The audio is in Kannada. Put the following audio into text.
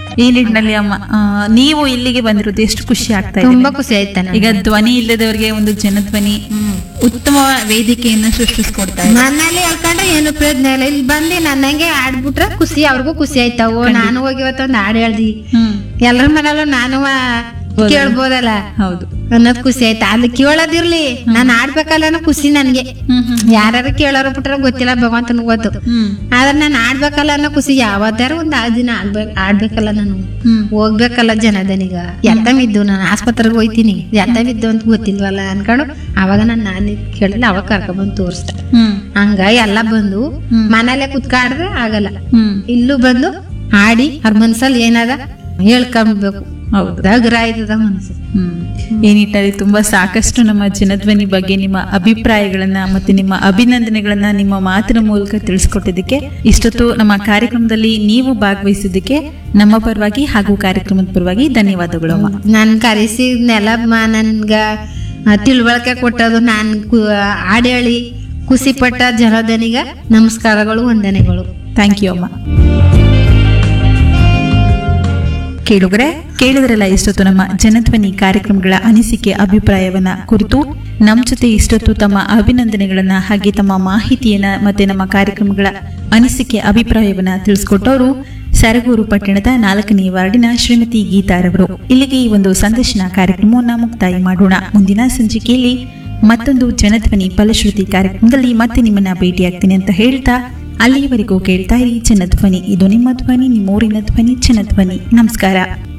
ಈ ನಿಟ್ಟಿನಲ್ಲಿ ಅಮ್ಮ ಆ, ನೀವು ಇಲ್ಲಿಗೆ ಬಂದಿರೋದು ಎಷ್ಟು ಖುಷಿ ಆಗ್ತಾ ಇದೆ ತುಂಬಾ ಖುಷಿ ಆಯ್ತಾ ಈಗ ಧ್ವನಿ ಇಲ್ಲದವರಿಗೆ ಒಂದು ಜನಧ್ವನಿ ಉತ್ತಮ ವೇದಿಕೆಯನ್ನು ಸೃಷ್ಟಿಸ್ಕೊಡ್ತಾ ಇದೆ ಮನೇಲಿ ಹೇಳ್ಕೊಂಡ್ರೆ ಏನು ಪ್ರಯೋಜನ ಇಲ್ಲ ಇಲ್ಲಿ ಬಂದು ನನ್ನಂಗೆ ಆಡ್ಬಿಟ್ರೆ ಖುಷಿ ಅವ್ರಿಗೂ ಖುಷಿ ಆಯ್ತಾವು ನಾನು ಹೋಗಿ ಇವತ್ತೊಂದು ಹಾಡು ಹೇಳ್ದಿ ಹ್ಮ್ ಎಲ್ಲರ ಮನೇಲೂ ನಾನು ಕೇಳ್ಬೋದಲ್ಲ ಹೌದು ಅನ್ನೋದ್ ಖುಷಿ ಆಯ್ತಾ ಅಲ್ಲಿ ಕೇಳೋದಿರ್ಲಿ ನಾನು ಆಡ್ಬೇಕಲ್ಲ ಅನ್ನೋ ಖುಷಿ ನನ್ಗೆ ಹ್ಮ್ ಹ್ಮ್ ಯಾರು ಕೇಳೋರು ಬಿಟ್ರೆ ಗೊತ್ತಿಲ್ಲ ಭಗವಂತನ ಗೊತ್ತು ಹ್ಮ್ ಆದ್ರೆ ನಾನು ಆಡ್ಬೇಕಲ್ಲ ಅನ್ನೋ ಖುಷಿ ಯಾವತ್ತಾರು ಒಂದ್ ಆ ದಿನ ಆಡ್ಬೇಕು ಆಡ್ಬೇಕಲ್ಲ ನಾನು ಹ್ಮ್ ಹೋಗ್ಬೇಕಲ್ಲ ಜನದನೀಗ ಎತ್ತಮಿದ್ದು ನಾನು ಆಸ್ಪತ್ರೆಗೆ ಹೋಯ್ತೀನಿ ಎತ್ತಮಿದ್ದು ಅಂತ ಗೊತ್ತಿಲ್ವಲ್ಲ ಅನ್ಕೊಂಡು ಅವಾಗ ನಾನು ನಾನು ಕೇಳಿಲ್ಲ ಅವಾಗ ಕರ್ಕೊಂಡ್ಬಂದು ತೋರಿಸ್ದೆ ಹ್ಮ್ ಹಂಗ ಎಲ್ಲ ಬಂದು ಹ್ಮ್. ಮನೇಲೆ ಕುತ್ಕಾಡ್ರೆ ಆಗಲ್ಲ ಹ್ಮ್ ಇಲ್ಲೂ ಬಂದು ಆಡಿ ಅವ್ರ ಮನ್ಸಲ್ಲಿ ಏನದ ಹೇಳ್ಕೊಂಡ್ಬೇಕು ಹೌದು ದಗ್ರ ಆಯ್ತದ ಮನಸ್ಸು ಹ್ಮ್ ಈ ನಿಟ್ಟಿನಲ್ಲಿ ತುಂಬಾ ಸಾಕಷ್ಟು ನಮ್ಮ ಜನಧ್ವನಿ ಬಗ್ಗೆ ನಿಮ್ಮ ಅಭಿಪ್ರಾಯಗಳನ್ನ ಮತ್ತೆ ನಿಮ್ಮ ಅಭಿನಂದನೆಗಳನ್ನ ನಿಮ್ಮ ಮಾತಿನ ಮೂಲಕ ತಿಳಿಸ್ಕೊಟ್ಟಿದ್ದಕ್ಕೆ ಇಷ್ಟೊತ್ತು ನಮ್ಮ ಕಾರ್ಯಕ್ರಮದಲ್ಲಿ ನೀವು ಭಾಗವಹಿಸಿದ್ದಕ್ಕೆ ನಮ್ಮ ಪರವಾಗಿ ಹಾಗೂ ಕಾರ್ಯಕ್ರಮದ ಪರವಾಗಿ ಧನ್ಯವಾದಗಳು ಅಮ್ಮ ನನ್ ಕರೆಸಿದ್ನೆಲ್ಲ ನನ್ಗ ಆ, ತಿಳುವಳಿಕೆ ಕೊಟ್ಟದು ನಾನ್ ಕು- ಹಾಡ್ ಹೇಳಿ ಖುಷಿ ಪಟ್ಟ ಜನದನಿಗ ನಮಸ್ಕಾರಗಳು ವಂದನೆಗಳು ಥ್ಯಾಂಕ್ ಯು ಅಮ್ಮ ಕೇಳುಗರೆ ಕೇಳಿದ್ರಲ್ಲ ಇಷ್ಟೊತ್ತು ನಮ್ಮ ಜನಧ್ವನಿ ಕಾರ್ಯಕ್ರಮಗಳ ಅನಿಸಿಕೆ ಅಭಿಪ್ರಾಯವನ್ನ ಕುರಿತು ನಮ್ಮ ಜೊತೆ ಇಷ್ಟೊತ್ತು ತಮ್ಮ ಅಭಿನಂದನೆಗಳನ್ನ ಹಾಗೆ ತಮ್ಮ ಮಾಹಿತಿಯನ್ನ ಮತ್ತೆ ನಮ್ಮ ಕಾರ್ಯಕ್ರಮಗಳ ಅನಿಸಿಕೆ ಅಭಿಪ್ರಾಯವನ್ನ ತಿಳಿಸ್ಕೊಟ್ಟವರು ಸರಗೂರು ಪಟ್ಟಣದ ನಾಲ್ಕನೇ ವಾರ್ಡಿನ ಶ್ರೀಮತಿ ಗೀತಾರವರು ಇಲ್ಲಿಗೆ ಈ ಒಂದು ಸಂದರ್ಶನ ಕಾರ್ಯಕ್ರಮವನ್ನ ಮುಕ್ತಾಯ ಮಾಡೋಣ ಮುಂದಿನ ಸಂಚಿಕೆಯಲ್ಲಿ ಮತ್ತೊಂದು ಜನಧ್ವನಿ ಫಲಶ್ರುತಿ ಕಾರ್ಯಕ್ರಮದಲ್ಲಿ ಮತ್ತೆ ನಿಮ್ಮನ್ನ ಭೇಟಿಯಾಗ್ತೀನಿ ಅಂತ ಹೇಳ್ತಾ ಅಲ್ಲಿಯವರೆಗೂ ಕೇಳ್ತಾ ಇರಿ ಜನಧ್ವನಿ ಇದು ನಿಮ್ಮ ಧ್ವನಿ ನಿಮ್ಮೂರಿನ ಧ್ವನಿ ಜನಧ್ವನಿ ನಮಸ್ಕಾರ